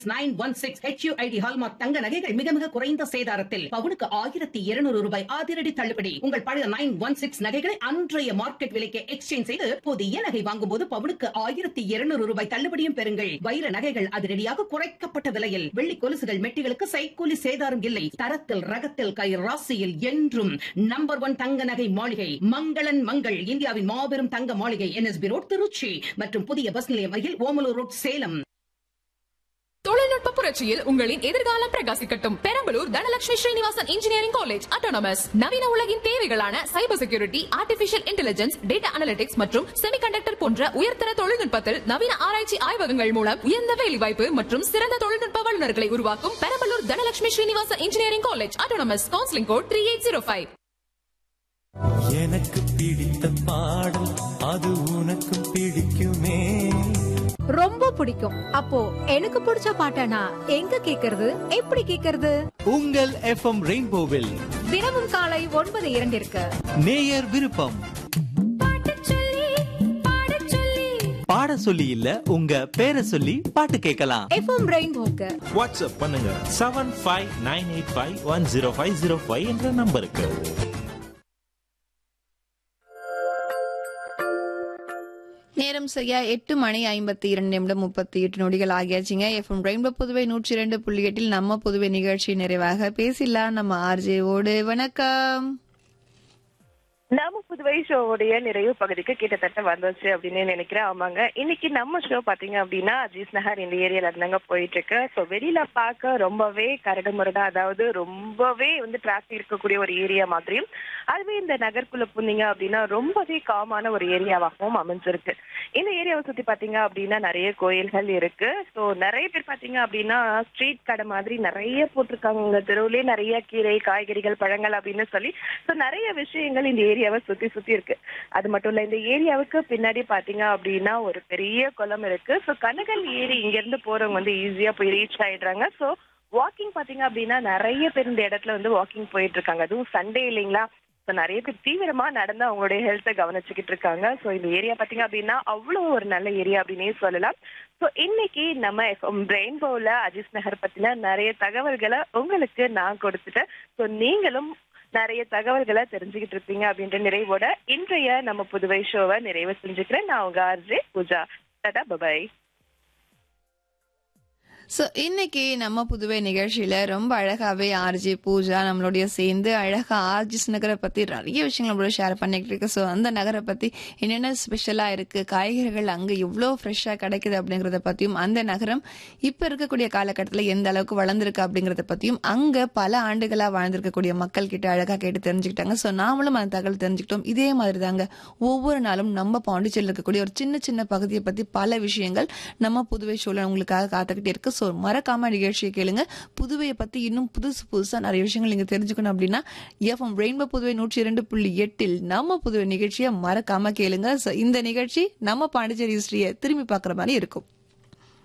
nine one six HUID hallmark தங்க நகைகள் மிக மிக குறைந்த சேதாரத்தில் பவுனுக்கு ஆயிரத்தி இருநூறு ரூபாய் அதிரடி தள்ளுபடி உங்கள் பழைய நைன் ஒன் சிக்ஸ் நகைகளை அன்றைய மார்க்கெட் விலைக்கு எக்ஸ்சேஞ்ச் செய்து புதிய நகை வாங்கும் போது பவுனுக்கு ஆயிரத்தி இருநூறு ரூபாய் தள்ளுபடியும் பெறுங்கள் வைர நகைகள் அதிரடியாக குறைக்கப்பட்ட விலையில் வெள்ளி கொலுசுகள் மெட்டிகளுக்கு சைக்கூலி சேதாரம் இல்லை தரத்தில் ரகத்தில் கை ராசியில் என்றும் நம்பர் ஒன் தங்க நகை மாளிகை மங்களன் மங்கள் இந்தியாவின் மாபெரும் தங்க மாளிகை என்எஸ்பி ரோட் திருச்சி மற்றும் புதிய பஸ் நிலையம் அருகில் ஓமலூர் ரோட் சேலம் தொழில்நுட்ப புரட்சியில் உங்களின் எதிர்காலம் பிரகாசிக்கட்டும் Perambalur Dhanalakshmi Srinivasan engineering college autonomous நவீன உலகின் தேவைகளான cyber security artificial intelligence data analytics மற்றும் செமிகண்டக்டர் போன்ற உயர்தர தொழில்நுட்பத்தில் நவீன ஆராய்ச்சி ஆய்வகங்கள் மூலம் உயர்ந்த வேலைவாய்ப்பு மற்றும் சிறந்த தொழில்நுட்ப வல்லுநர்களை உருவாக்கும் Perambalur Dhanalakshmi Srinivasan engineering college autonomous counselling code three eight zero five எனக்கு பிடித்த பாடல் அது உனக்கு பிடிக்குமே ரொம்ப பிடிக்கும் அப்போ எனக்கு பிடிச்ச பாட்டனா எங்க கேக்குறது எப்படி கேக்குறது உங்கள் எஃப்எம் ரெயின்போவில் தினமும் காலை ஒன்பது இரண்டிற்கு நேயர் விருப்பம் பாட சொல்லி இல்ல உங்க பேரை சொல்லி பாட்டு கேட்கலாம் எஃப்எம் ரெயின்போக்கு வாட்ஸ்அப் பண்ணுங்க seven five nine eight five one zero five zero five என்ற நம்பருக்கு நேரம் சரியா எட்டு மணி ஐம்பத்தி இரண்டு நிமிடம் முப்பத்தி எட்டு நொடிகள் ஆகியாச்சுங்க எஃப்எம் ரெயின்போ புதுவை நூற்றி இரண்டு புள்ளி எட்டில் நம்ம புதுவை நிகழ்ச்சி நிறைவாக பேசிடலாம் நம்ம ஆர்ஜேவோடு வணக்கம் நாம புதுவை ஷோவுடைய நிறைவு பகுதிக்கு கிட்டத்தட்ட வந்தாச்சு அப்படின்னு நினைக்கிறேன் ஆமாங்க இன்னைக்கு நம்ம ஷோ பாத்தீங்க அப்படின்னா அஜீஸ் நகர் இந்த ஏரியால இருந்தாங்க போயிட்டு இருக்கு ஸோ வெளியில பார்க்க ரொம்பவே கரடுமுரடா அதாவது ரொம்பவே வந்து டிராபிக் இருக்கக்கூடிய ஒரு ஏரியா மாதிரியும் அதுவே இந்த நகர்க்குள்ள புந்தீங்க அப்படின்னா ரொம்பவே காமான ஒரு ஏரியாவாகவும் அமைஞ்சிருக்கு இந்த ஏரியாவை சுத்தி பாத்தீங்க அப்படின்னா நிறைய கோயில்கள் இருக்கு ஸோ நிறைய பேர் பாத்தீங்க அப்படின்னா ஸ்ட்ரீட் கடை மாதிரி நிறைய போட்டிருக்காங்க உங்க தெருவுலயே நிறைய கீரை காய்கறிகள் பழங்கள் அப்படின்னு சொல்லி ஸோ நிறைய விஷயங்கள் இந்த ஏரியாவை சுத்தி சுத்தி இருக்கு அது மட்டும் இல்ல இந்த ஏரியாவுக்கு பின்னாடி பாத்தீங்க அப்படின்னா ஒரு பெரிய குளம் இருக்கு ஸோ கனகல் ஏரி இங்க இருந்து போறவங்க வந்து ஈஸியா போய் ரீச் ஆயிடுறாங்க ஸோ வாக்கிங் பாத்தீங்க அப்படின்னா நிறைய பேர் இந்த இடத்துல வந்து வாக்கிங் போயிட்டு இருக்காங்க அதுவும் சண்டே இல்லைங்களா ஸோ நிறைய பேர் தீவிரமா நடந்து அவங்களுடைய ஹெல்த்தை கவனிச்சுக்கிட்டு இருக்காங்க ஸோ இந்த ஏரியா பாத்தீங்க அப்படின்னா அவ்வளோ ஒரு நல்ல ஏரியா அப்படின்னே சொல்லலாம் ஸோ இன்னைக்கு நம்ம ரெயின்போல அஜிஸ் நகர் பத்தின நிறைய தகவல்களை உங்களுக்கு நான் கொடுத்துட்டேன் ஸோ நீங்களும் நிறைய தகவல்களை தெரிஞ்சுக்கிட்டு இருப்பீங்க அப்படின்ற நிறைவோட இன்றைய நம்ம புதுவை ஷோவை நிறைவு செஞ்சுக்கிறேன் நான் உங்க RJ Pooja tata bye bye so இன்னைக்கு நம்ம புதுவை நிகழ்ச்சியில ரொம்ப அழகாவே ஆர்ஜி பூஜா நம்மளுடைய சேர்ந்து அழகா ஆர்ஜிஸ் நகரை பத்தி நிறைய விஷயங்கள் நம்மளோட ஷேர் பண்ணிக்கிட்டு இருக்கு ஸோ அந்த நகரை பத்தி என்னென்ன ஸ்பெஷலா இருக்கு காய்கறிகள் அங்க எவ்வளோ ஃப்ரெஷ்ஷா கிடைக்குது அப்படிங்கறத பத்தியும் அந்த நகரம் இப்ப இருக்கக்கூடிய காலகட்டத்தில் எந்த அளவுக்கு வளர்ந்துருக்கு அப்படிங்கறத பத்தியும் அங்க பல ஆண்டுகளா வாழ்ந்திருக்கக்கூடிய மக்கள் கிட்ட அழகா கேட்டு தெரிஞ்சுக்கிட்டாங்க ஸோ நாமளும் அந்த தகவல் தெரிஞ்சுக்கிட்டோம் இதே மாதிரி தாங்க ஒவ்வொரு நாளும் நம்ம பாண்டிச்சேரியில் இருக்கக்கூடிய ஒரு சின்ன சின்ன பகுதியை பத்தி பல விஷயங்கள் நம்ம புதுவை ஷோல உங்களுக்காக காத்துக்கிட்டே இருக்கு ஸோ மறக்காம நிகழ்ச்சியை கேளுங்க புதுவையை பத்தி இன்னும் புதுசு புதுசா நிறைய விஷயங்கள் நீங்க தெரிஞ்சுக்கணும் அப்படின்னா எஃப்எம் ரெயின்போ புதுவை நூற்றி இரண்டு புள்ளி எட்டில் நம்ம புதுவை நிகழ்ச்சியை மறக்காம கேளுங்க So, இந்த நிகழ்ச்சி நம்ம பாண்டிச்சேரி ஹிஸ்டரியை திரும்பி பார்க்குற மாதிரி இருக்கும்